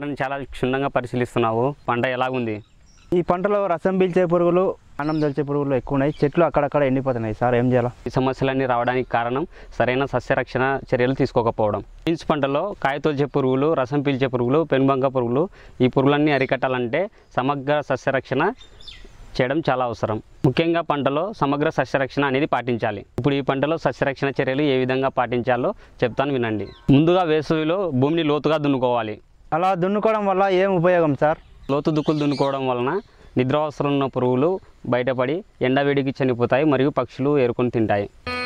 పంటని చాలా క్షుణ్ణంగా పరిశీలిస్తున్నావు పంట ఎలాగుంది ఈ పంటలో రసం పీల్చే పురుగులు అన్నం దొరిచే పురుగులు ఎక్కువ ఉన్నాయి చెట్లు అక్కడక్కడ ఎండిపోతున్నాయి సార్ ఏం చేయాలి ఈ సమస్యలన్నీ రావడానికి కారణం సరైన సస్యరక్షణ చర్యలు తీసుకోకపోవడం బీన్స్ పంటలో కాయతోల్చే పురుగులు రసం పీల్చే పురుగులు పెనుబంక పురుగులు ఈ పురుగులన్నీ అరికట్టాలంటే సమగ్ర సస్యరక్షణ చేయడం చాలా అవసరం ముఖ్యంగా పంటలో సమగ్ర సస్యరక్షణ అనేది పాటించాలి ఇప్పుడు ఈ పంటలో సస్యరక్షణ చర్యలు ఏ విధంగా పాటించాలో చెప్తాను వినండి ముందుగా వేసవిలో భూమిని లోతుగా దున్నుకోవాలి అలా దున్నుకోవడం వల్ల ఏం ఉపయోగం సార్ లోతు దుక్కులు దున్నుకోవడం వలన నిద్రావసరం ఉన్న పురుగులు బయటపడి ఎండవేడికి చనిపోతాయి మరియు పక్షులు ఏరుకొని తింటాయి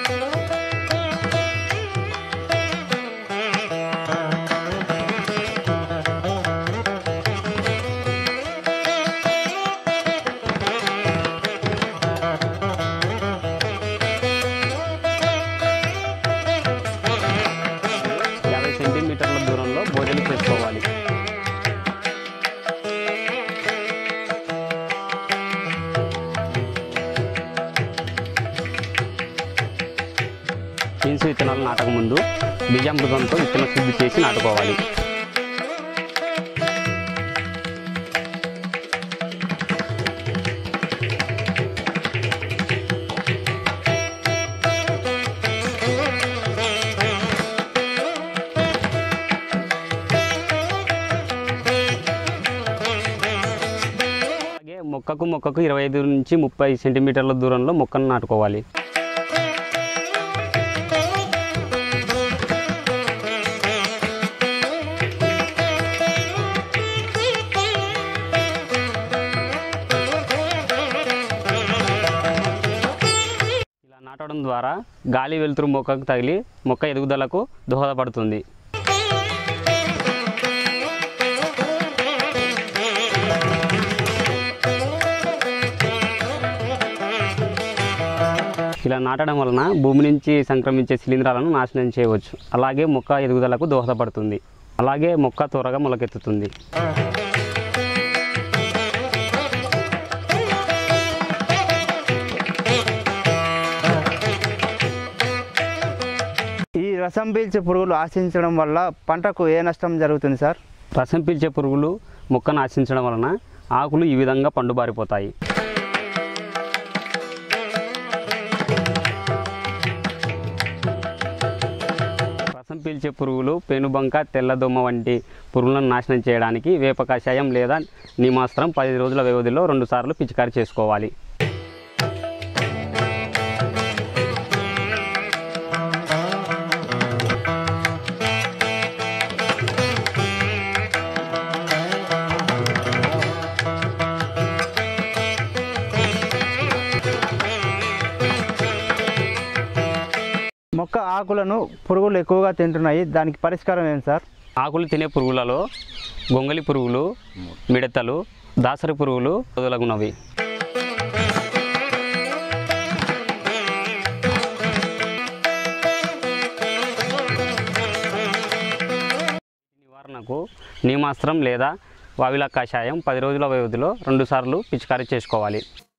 యాభై సెంటీమీటర్ల దూరంలో భోజనం చేసుకోవాలి బీన్స్ విత్తనాలు నాటక ముందు బీజామృతంతో విత్తన శుద్ధి చేసి నాటుకోవాలి అలాగే మొక్కకు మొక్కకు ఇరవై ఐదు నుంచి ముప్పై సెంటీమీటర్ల దూరంలో మొక్కను నాటుకోవాలి ఇలా నాటడం ద్వారా గాలి వెలుతురు మొక్కకు తగిలి మొక్క ఎదుగుదలకు దోహదపడుతుంది ఇలా నాటడం వలన భూమి నుంచి సంక్రమించే శిలీంధ్రాలను నాశనం చేయవచ్చు అలాగే మొక్క ఎదుగుదలకు దోహదపడుతుంది అలాగే మొక్క త్వరగా మొలకెత్తుతుంది ఈ రసం పీల్చే పురుగులు ఆశించడం వల్ల పంటకు ఏ నష్టం జరుగుతుంది సార్ రసం పీల్చే పురుగులు మొక్కను ఆశించడం వలన ఆకులు ఈ విధంగా పండుబారిపోతాయి రసం పీల్చే పురుగులు పెనుబంక తెల్లదోమ వంటి పురుగులను నాశనం చేయడానికి వేప కషాయం లేదా నిమాస్త్రం పది రోజుల వ్యవధిలో రెండుసార్లు పిచికారి చేసుకోవాలి మొక్క ఆకులను పురుగులు ఎక్కువగా తింటున్నాయి దానికి పరిష్కారం ఏం సార్ ఆకులు తినే పురుగులలో గొంగలి పురుగులు మిడతలు దాసరి పురుగులు మొదలగునవి నివారణకు నీమాస్త్రం లేదా వావిల కషాయం పది రోజుల వ్యవధిలో రెండుసార్లు పిచికారీ చేసుకోవాలి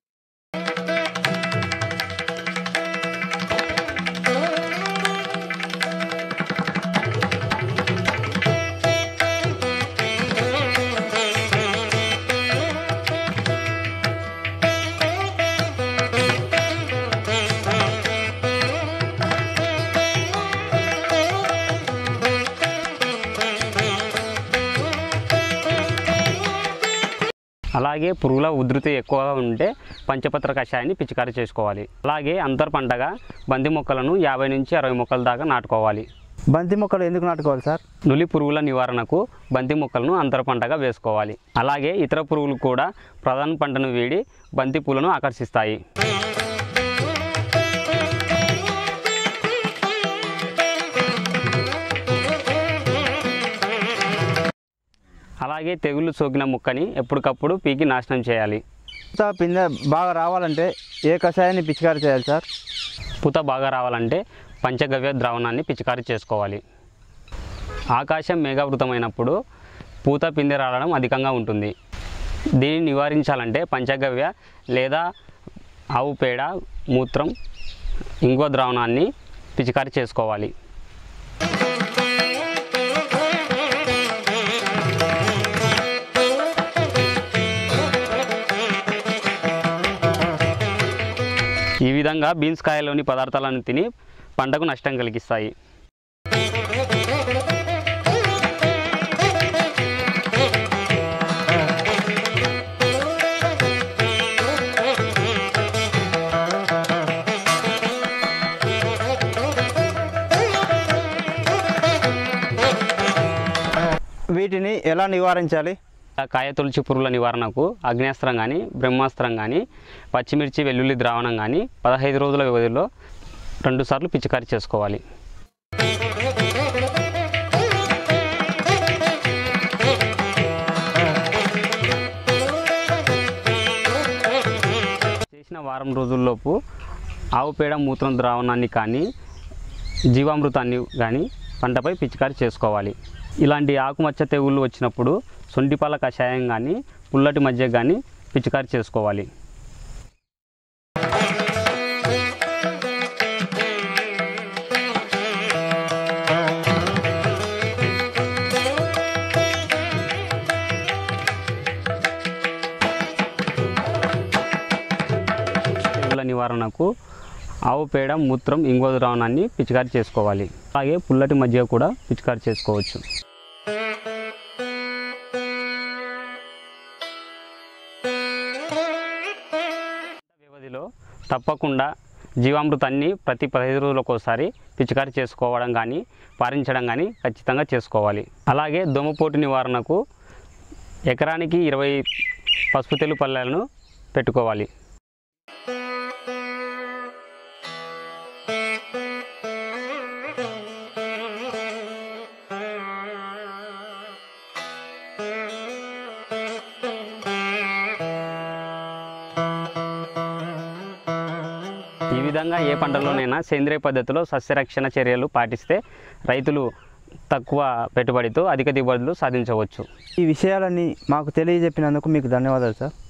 అలాగే పురుగుల ఉధృతి ఎక్కువగా ఉంటే పంచపత్ర కషాయాన్ని పిచికారీ చేసుకోవాలి అలాగే అంతర్ పంటగా బంతి మొక్కలను యాభై నుంచి అరవై మొక్కల దాకా నాటుకోవాలి బంతి మొక్కలు ఎందుకు నాటుకోవాలి సార్ నులి పురుగుల నివారణకు బంతి మొక్కలను అంతర పంటగా వేసుకోవాలి అలాగే ఇతర పురుగులు కూడా ప్రధాన పంటను వీడి బంతి పూలను ఆకర్షిస్తాయి అలాగే తెగుళ్ళు సోకిన మొక్కని ఎప్పటికప్పుడు పీకి నాశనం చేయాలి పూత పిందె బాగా రావాలంటే ఏ కషాయాన్ని పిచికారి చేయాలి సార్ పూత బాగా రావాలంటే పంచగవ్య ద్రావణాన్ని పిచికారీ చేసుకోవాలి ఆకాశం మేఘావృతమైనప్పుడు పూత పిందె రావడం అధికంగా ఉంటుంది దీన్ని నివారించాలంటే పంచగవ్య లేదా ఆవు పేడ మూత్రం ఇంకో ద్రావణాన్ని పిచికారీ చేసుకోవాలి ఈ విధంగా బీన్స్ కాయలోని పదార్థాలను తిని పంటకు నష్టం కలిగిస్తాయి వీటిని ఎలా నివారించాలి కాయ తొలిచి పురుగుల నివారణకు అగ్నేస్త్రం కానీ బ్రహ్మాస్త్రం కానీ పచ్చిమిర్చి వెల్లుల్లి ద్రావణం కానీ పదహైదు రోజుల వ్యవధిలో రెండుసార్లు పిచికారీ చేసుకోవాలి చేసిన వారం రోజుల్లోపు ఆవు పేడ మూత్రం ద్రావణాన్ని కానీ జీవామృతాన్ని కానీ పంటపై పిచికారీ చేసుకోవాలి ఇలాంటి ఆకుమచ్చ తెగుళ్ళు వచ్చినప్పుడు సొంటిపాల కషాయం కానీ పుల్లటి మధ్య కానీ పిచికారీ చేసుకోవాలి తెగుళ్ళ నివారణకు ఆవు పేడ మూత్రం ఇంగువ ద్రావణాన్ని పిచికారీ చేసుకోవాలి అలాగే పుల్లటి మజ్జిగ కూడా పిచికారీ చేసుకోవచ్చు వ్యవధిలో తప్పకుండా జీవామృతాన్ని ప్రతి పదహైదు రోజులకు ఒకసారి పిచికారీ చేసుకోవడం కానీ పారించడం కానీ ఖచ్చితంగా చేసుకోవాలి అలాగే దోమపోటు నివారణకు ఎకరానికి ఇరవై పసుపు తెలు పల్లెలను పెట్టుకోవాలి ఈ విధంగా ఏ పంటలోనైనా సేంద్రియ పద్ధతిలో సస్యరక్షణ చర్యలు పాటిస్తే రైతులు తక్కువ పెట్టుబడితో అధిక దిగుబడులు సాధించవచ్చు ఈ విషయాలన్నీ మాకు తెలియజెప్పినందుకు మీకు ధన్యవాదాలు సార్